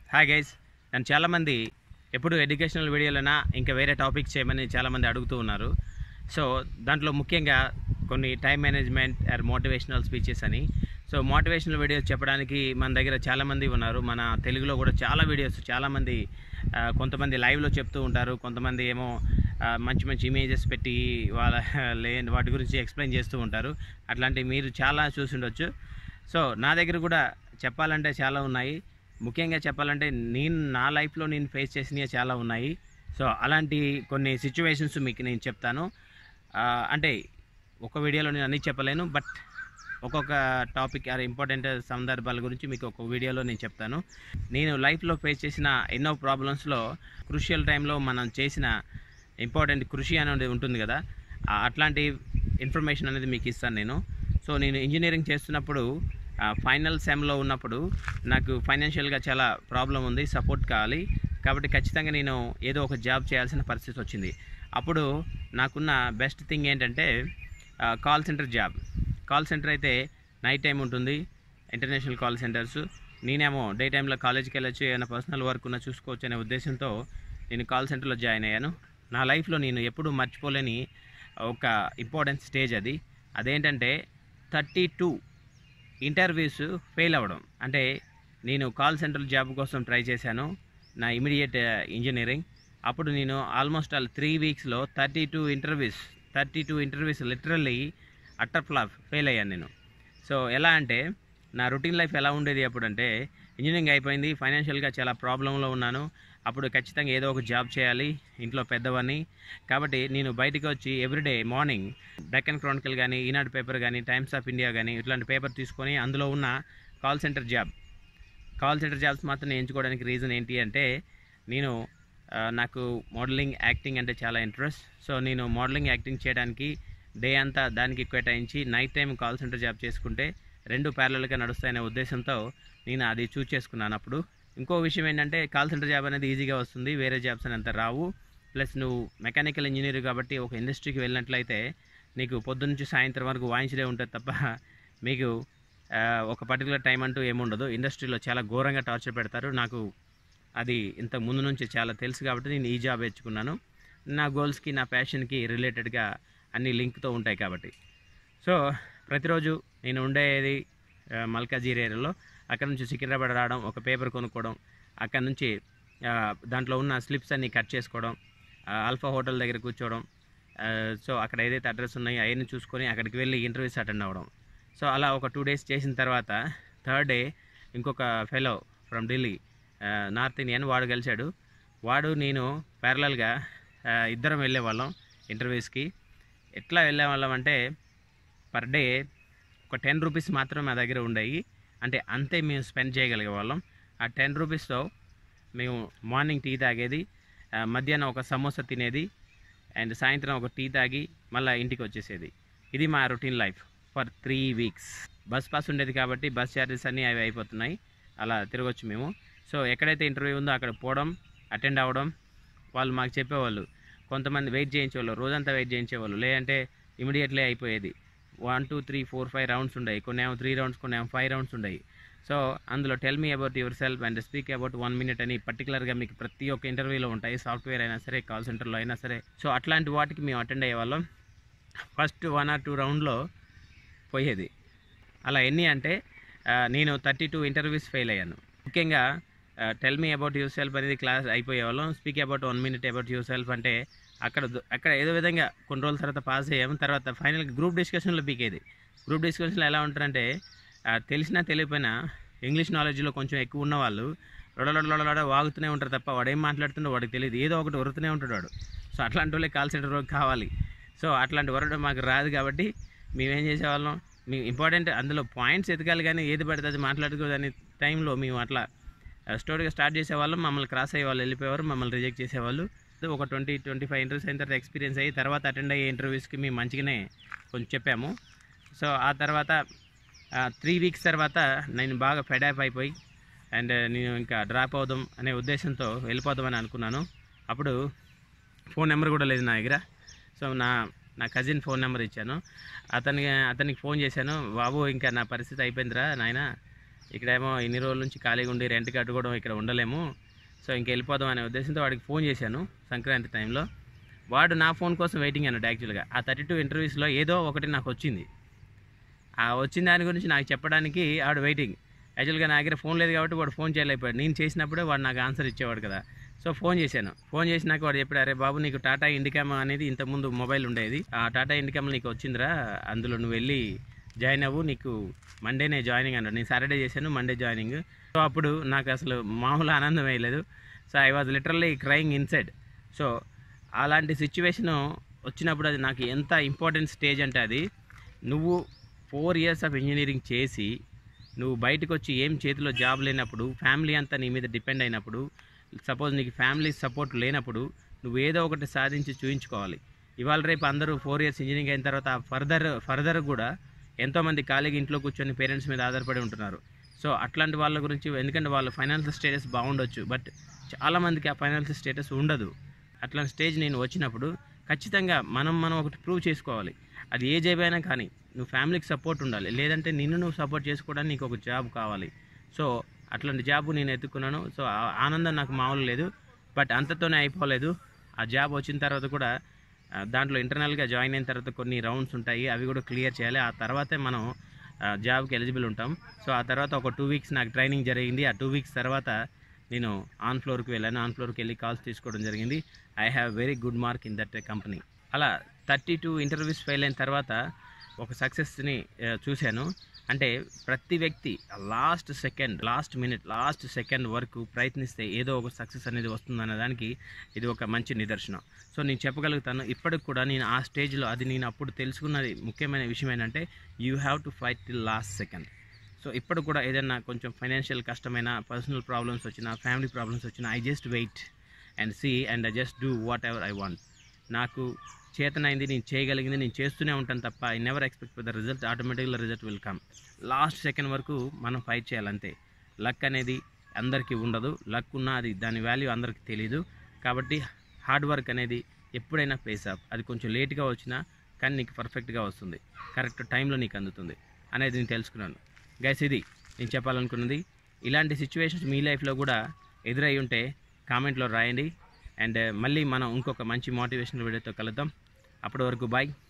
hi guys నన్ను చాలామంది ఎప్పుడు ఎడ్యుకేషనల్ వీడియోలైనా ఇంకా వేరే టాపిక్స్ చేయమని చాలామంది అడుగుతూ ఉన్నారు సో దాంట్లో ముఖ్యంగా కొన్ని time management or motivational speeches అని సో మోటివేషనల్ వీడియోస్ చెప్పడానికి మన దగ్గర చాలామంది ఉన్నారు మన తెలుగులో కూడా చాలా వీడియోస్ చాలామంది ఆ, కొంతమంది లైవ్లో చెప్తూ ఉంటారు కొంతమంది ఏమో ఆ, మంచి మంచి ఇమేజెస్ పెట్టి వాళ్ళ లే వాటి గురించి ఎక్స్ప్లెయిన్ చేస్తూ ఉంటారు అట్లాంటివి మీరు చాలా చూసి ఉండొచ్చు సో నా దగ్గర కూడా చెప్పాలంటే చాలా ఉన్నాయి ముఖ్యంగా చెప్పాలంటే నేను నా లైఫ్లో నేను ఫేస్ చేసినవి చాలా ఉన్నాయి సో అలాంటి కొన్ని సిచ్యువేషన్స్ మీకు నేను చెప్తాను ఆ, అంటే ఒక వీడియోలో నేను అన్నీ చెప్పలేను బట్ ఒక్కొక్క టాపిక్ ఆర్ ఇంపార్టెంట్ సందర్భాల గురించి మీకు ఒక వీడియోలో నేను చెప్తాను నేను లైఫ్లో ఫేస్ చేసిన ఎన్నో ప్రాబ్లమ్స్లో క్రూషియల్ టైంలో మనం చేసిన ఇంపార్టెంట్ కృషి అనేది ఉంటుంది కదా ఆ అట్లాంటి ఇన్ఫర్మేషన్ అనేది మీకు ఇస్తాను నేను సో నేను ఇంజనీరింగ్ చేస్తున్నప్పుడు ఫైనల్ సెమ్లో ఉన్నప్పుడు నాకు ఫైనాన్షియల్గా చాలా ప్రాబ్లం ఉంది సపోర్ట్ కావాలి కాబట్టి ఖచ్చితంగా నేను ఏదో ఒక జాబ్ చేయాల్సిన పరిస్థితి వచ్చింది అప్పుడు నాకున్న బెస్ట్ థింగ్ ఏంటంటే call centre job call centre అయితే నైట్ టైం ఉంటుంది ఇంటర్నేషనల్ కాల్ సెంటర్స్ నేనేమో డే టైంలో కాలేజీకి వెళ్ళొచ్చు ఏమైనా పర్సనల్ వర్క్ ఉన్నా చూసుకోవచ్చు అనే ఉద్దేశంతో నేను కాల్ సెంటర్లో జాయిన్ అయ్యాను నా లైఫ్లో నేను ఎప్పుడూ మర్చిపోలేని ఒక ఇంపార్టెంట్ స్టేజ్ అది అదేంటంటే థర్టీ టూ ఇంటర్వ్యూస్ ఫెయిల్ అవ్వడం అంటే నేను కాల్ సెంటర్ జాబ్ కోసం ట్రై చేశాను నా ఇమీడియట్ ఇంజనీరింగ్ అప్పుడు నేను ఆల్మోస్ట్ ఆల్ త్రీ వీక్స్లో thirty two interviews thirty two interviews literally utter flop fail అయ్యాను నేను సో ఎలా అంటే నా రొటీన్ లైఫ్ ఎలా ఉండేది అప్పుడు అంటే ఇంజనీరింగ్ అయిపోయింది ఫైనాన్షియల్గా చాలా ప్రాబ్లంలో ఉన్నాను అప్పుడు ఖచ్చితంగా ఏదో ఒక జాబ్ చేయాలి ఇంట్లో పెద్దవాడిని కాబట్టి నేను బయటికి వచ్చి ఎవ్రీడే మార్నింగ్ డెక్కన్ క్రానికల్ కానీ ఈనాడు పేపర్ కానీ టైమ్స్ ఆఫ్ ఇండియా కానీ ఇట్లాంటి పేపర్ తీసుకొని అందులో ఉన్న call centre job call centre jobs మాత్రం నేను ఎంచుకోవడానికి రీజన్ ఏంటి అంటే నేను ఆ, నాకు మోడలింగ్ యాక్టింగ్ అంటే చాలా ఇంట్రెస్ట్ సో నేను మోడలింగ్ యాక్టింగ్ చేయడానికి డే అంతా దానికి కేటాయించి night time call centre job చేసుకుంటే రెండు ప్యారలల్గా నడుస్తాయనే ఉద్దేశంతో నేను అది చూస్ చేసుకున్నాను అప్పుడు ఇంకో విషయం ఏంటంటే కాల్ సెంటర్ జాబ్ అనేది ఈజీగా వస్తుంది వేరే జాబ్స్ అని అంత రావు ప్లస్ నువ్వు మెకానికల్ ఇంజనీర్ కాబట్టి ఒక ఇండస్ట్రీకి వెళ్ళినట్లయితే నీకు పొద్దున్న నుంచి సాయంత్రం వరకు వాయించడే ఉంటుంది తప్ప మీకు ఆ, ఒక పర్టికులర్ టైం అంటూ ఏముండదు ఇండస్ట్రీలో చాలా ఘోరంగా టార్చర్ పెడతారు నాకు అది ఇంత ముందు నుంచి చాలా తెలుసు కాబట్టి నేను ఈ జాబ్ ఎంచుకున్నాను నా గోల్స్కి నా ప్యాషన్కి రిలేటెడ్గా అన్ని లింక్తో ఉంటాయి కాబట్టి సో ప్రతిరోజు నేను ఉండేది ఆ, మల్కాజీర్ ఏరియాలో అక్కడ నుంచి సికింద్రాబాద్ రావడం ఒక పేపర్ కొనుక్కోవడం అక్కడ నుంచి ఆ, దాంట్లో ఉన్న స్లిప్స్ అన్ని కట్ చేసుకోవడం ఆ, ఆల్ఫా హోటల్ దగ్గర కూర్చోవడం ఆ, సో అక్కడ ఏదైతే అడ్రస్ ఉన్నాయో అవన్నీ చూసుకొని అక్కడికి వెళ్ళి ఇంటర్వ్యూస్ అటెండ్ అవ్వడం సో అలా ఒక టూ డేస్ చేసిన తర్వాత థర్డ్ డే ఇంకొక fellow from Delhi uh, north Indian వాడు కలిశాడు వాడు నేను ప్యారలల్గా ఇద్దరం వెళ్ళేవాళ్ళం ఇంటర్వ్యూస్కి ఎట్లా వెళ్ళేవాళ్ళం అంటే పర్ డే ఒక టెన్ రూపీస్ మాత్రం మా దగ్గర ఉండేవి అంటే అంతే మేము స్పెండ్ చేయగలిగే వాళ్ళం ఆ టెన్ రూపీస్తో మేము మార్నింగ్ టీ తాగేది ఆ, మధ్యాహ్నం ఒక సమోసా తినేది అండ్ సాయంత్రం ఒక టీ తాగి మళ్ళీ ఇంటికి వచ్చేసేది ఇది మా routine life for three weeks bus pass ఉండేది కాబట్టి బస్ ఛార్జెస్ అన్నీ అవి అయిపోతున్నాయి అలా తిరగొచ్చు మేము సో ఎక్కడైతే ఇంటర్వ్యూ ఉందో అక్కడ పోవడం అటెండ్ అవ్వడం వాళ్ళు మాకు చెప్పేవాళ్ళు కొంతమంది వెయిట్ చేయించేవాళ్ళు రోజంతా వెయిట్ చేయించేవాళ్ళు లేదంటే ఇమీడియట్లీ అయిపోయేది one two three four five rounds ఉన్నాయి కొన్ని ఏమో త్రీ రౌండ్స్ కొన్ని ఏమో ఫైవ్ రౌండ్స్ ఉన్నాయి సో అందులో tell me about yourself and speak about one minute అని పర్టికులర్గా మీకు ప్రతి ఒక్క ఇంటర్వ్యూలో ఉంటాయి సాఫ్ట్వేర్ అయినా సరే కాల్ సెంటర్లో అయినా సరే సో అట్లాంటి వాటికి మేము అటెండ్ అయ్యేవాళ్ళం ఫస్ట్ వన్ ఆర్ టూ రౌండ్లో పోయేది అలా ఎన్ని అంటే ఆ, నేను థర్టీ టూ ఇంటర్వ్యూస్ ఫెయిల్ అయ్యాను ముఖ్యంగా tell me about yourself అనేది క్లాస్ అయిపోయేవాళ్ళం speak about one minute about yourself అంటే అక్కడ ద- అక్కడ ఏదో విధంగా కొన్ని రోజుల తర్వాత పాస్ అయ్యాము తర్వాత ఫైనల్ గ్రూప్ డిస్కషన్లో పీకేది గ్రూప్ డిస్కషన్లో ఎలా ఉంటారంటే ఆ, తెలిసినా తెలియపోయినా ఇంగ్లీష్ నాలెడ్జ్లో కొంచెం ఎక్కువ ఉన్న వాళ్ళు లొడలొడలొడ వాగుతూనే ఉంటారు తప్ప వాడు ఏం మాట్లాడుతుండో వాడికి తెలియదు ఏదో ఒకటి వరుతూనే ఉంటాడు వాడు సో అట్లాంటి వాళ్ళే కాల్ సెంటర్ కావాలి సో అట్లాంటి వరడం మాకు రాదు కాబట్టి మేమేం చేసేవాళ్ళం మేము ఇంపార్టెంట్ అందులో పాయింట్స్ ఎతకాలి కానీ ఏది పడితే అది మాట్లాడుకోదని టైంలో మేము అట్లా స్టోరీగా స్టార్ట్ చేసేవాళ్ళం మమ్మల్ని క్రాస్ అయ్యే వాళ్ళు వెళ్ళిపోయేవారు మమ్మల్ని రిజెక్ట్ చేసేవాళ్ళు సో ఒక ట్వంటీ ట్వంటీ ఫైవ్ ఇంటర్వ్యూస్ అయిన తర్వాత ఎక్స్పీరియన్స్ అయ్యి తర్వాత అటెండ్ అయ్యే ఇంటర్వ్యూస్కి మేము మంచిగానే కొంచెం చెప్పాము సో ఆ తర్వాత త్రీ వీక్స్ తర్వాత నేను బాగా ఫెడాప్ అయిపోయి అండ్ నేను ఇంకా డ్రాప్ అవుదాం అనే ఉద్దేశంతో వెళ్ళిపోదామని అనుకున్నాను అప్పుడు ఫోన్ నెంబర్ కూడా లేదు నా దగ్గర సో నా నా కజిన్ ఫోన్ నెంబర్ ఇచ్చాను అతనికి అతనికి ఫోన్ చేశాను బాబు ఇంకా నా పరిస్థితి అయిపోయిందిరా నాయన ఇక్కడేమో ఇన్ని రోజుల నుంచి ఖాళీగా ఉండి రెంట్ కట్టుకోవడం ఇక్కడ ఉండలేము సో ఇంక వెళ్ళిపోదాం అనే ఉద్దేశంతో వాడికి ఫోన్ చేశాను సంక్రాంతి టైంలో వాడు నా ఫోన్ కోసం వెయిటింగ్ అన్నాడు యాక్చువల్గా ఆ థర్టీ టూ ఇంటర్వ్యూస్లో ఏదో ఒకటి నాకు వచ్చింది ఆ వచ్చిన దాని గురించి నాకు చెప్పడానికి ఆడు వెయిటింగ్ యాక్చువల్గా నా దగ్గర ఫోన్ లేదు కాబట్టి వాడు ఫోన్ చేయలేకపోయాడు నేను చేసినప్పుడే వాడు నాకు ఆన్సర్ ఇచ్చేవాడు కదా సో ఫోన్ చేశాను ఫోన్ చేసినాక వాడు చెప్పాడు అరే బాబు నీకు టాటా ఇండికామ్ అనేది ఇంతకుముందు మొబైల్ ఉండేది ఆ టాటా ఇండికామ్ నీకు వచ్చిందిరా అందులో నువ్వు వెళ్ళి జాయిన్ అవ్వు నీకు మండేనే జాయినింగ్ అన్నాడు నేను సాటర్డే చేశాను మండే జాయినింగ్ సో అప్పుడు నాకు అసలు మామూలు ఆనందం వేయలేదు so I was literally crying inside so అలాంటి సిచ్యువేషన్ వచ్చినప్పుడు అది నాకు ఎంత ఇంపార్టెంట్ స్టేజ్ అంటే అది నువ్వు ఫోర్ ఇయర్స్ ఆఫ్ ఇంజనీరింగ్ చేసి నువ్వు బయటకు వచ్చి ఏం చేతిలో జాబ్ లేనప్పుడు ఫ్యామిలీ అంతా నీ మీద డిపెండ్ అయినప్పుడు సపోజ్ నీకు ఫ్యామిలీ సపోర్ట్ లేనప్పుడు నువ్వు ఏదో ఒకటి సాధించి చూయించుకోవాలి ఇవాళ రేపు అందరూ ఫోర్ ఇయర్స్ ఇంజనీరింగ్ అయిన తర్వాత ఫర్దర్ ఫర్దర్ కూడా ఎంతోమంది ఖాళీగా ఇంట్లో కూర్చొని పేరెంట్స్ మీద ఆధారపడి ఉంటున్నారు సో అట్లాంటి వాళ్ళ గురించి ఎందుకంటే వాళ్ళ ఫైనాన్షియల్ స్టేటస్ బాగుండొచ్చు బట్ చాలామందికి ఆ ఫైనాన్షియల్ స్టేటస్ ఉండదు అట్లాంటి స్టేజ్ నేను వచ్చినప్పుడు ఖచ్చితంగా మనం మనం ఒకటి ప్రూవ్ చేసుకోవాలి అది ఏ జాబ్ అయినా కానీ నువ్వు ఫ్యామిలీకి సపోర్ట్ ఉండాలి లేదంటే నిన్ను నువ్వు సపోర్ట్ చేసుకోవడానికి నీకు ఒక జాబ్ కావాలి సో అట్లాంటి జాబ్ నేను ఎత్తుకున్నాను సో ఆ ఆనందం నాకు మామూలు లేదు బట్ అంతతోనే అయిపోలేదు ఆ జాబ్ వచ్చిన తర్వాత కూడా ఆ, దాంట్లో ఇంటర్నల్గా జాయిన్ అయిన తర్వాత కొన్ని రౌండ్స్ ఉంటాయి అవి కూడా క్లియర్ చేయాలి ఆ తర్వాతే మనం ఆ, జాబ్కి ఎలిజిబుల్ ఉంటాం సో ఆ తర్వాత ఒక టూ వీక్స్ నాకు ట్రైనింగ్ జరిగింది ఆ టూ వీక్స్ తర్వాత నేను ఆన్ ఫ్లోర్కి వెళ్ళాను ఆన్ ఫ్లోర్కి వెళ్ళి కాల్స్ తీసుకోవడం జరిగింది I have very good mark in that company అలా థర్టీ టూ ఇంటర్వ్యూస్ ఫెయిల్ అయిన తర్వాత ఒక సక్సెస్ని చూశాను అంటే ప్రతి వ్యక్తి last second last minute last second వరకు ప్రయత్నిస్తే ఏదో ఒక సక్సెస్ అనేది వస్తుందన్న దానికి ఇది ఒక మంచి నిదర్శనం సో నేను చెప్పగలుగుతాను ఇప్పటికి కూడా నేను ఆ స్టేజ్లో అది నేను అప్పుడు తెలుసుకున్నది ముఖ్యమైన విషయం ఏంటంటే you have to fight till last second so ఇప్పుడు కూడా ఏదైనా కొంచెం ఫైనాన్షియల్ కష్టమైన పర్సనల్ ప్రాబ్లమ్స్ వచ్చినా ఫ్యామిలీ ప్రాబ్లమ్స్ వచ్చినా I just wait and see and I just do what I want నాకు చేతనైంది నేను చేయగలిగింది నేను చేస్తూనే ఉంటాను తప్ప I never expect the result ఆటోమేటిక్గా result will come last second వరకు మనం ఫైట్ చేయాలంతే లక్ అనేది అందరికీ ఉండదు లక్ ఉన్నా అది దాని వాల్యూ అందరికీ తెలియదు కాబట్టి హార్డ్ వర్క్ అనేది ఎప్పుడైనా పేస్ ఆఫ్ అది కొంచెం లేట్గా వచ్చినా కానీ నీకు పర్ఫెక్ట్గా వస్తుంది కరెక్ట్ టైంలో నీకు అందుతుంది అనేది నేను తెలుసుకున్నాను గైస్ ఇది నేను చెప్పాలనుకున్నది ఇలాంటి సిచ్యువేషన్స్ మీ లైఫ్లో కూడా ఎదురై ఉంటే కామెంట్లో రాయండి అండ్ మళ్ళీ మనం ఇంకొక మంచి మోటివేషనల్ వీడియోతో కలుద్దాం అప్పటి వరకు బాయ్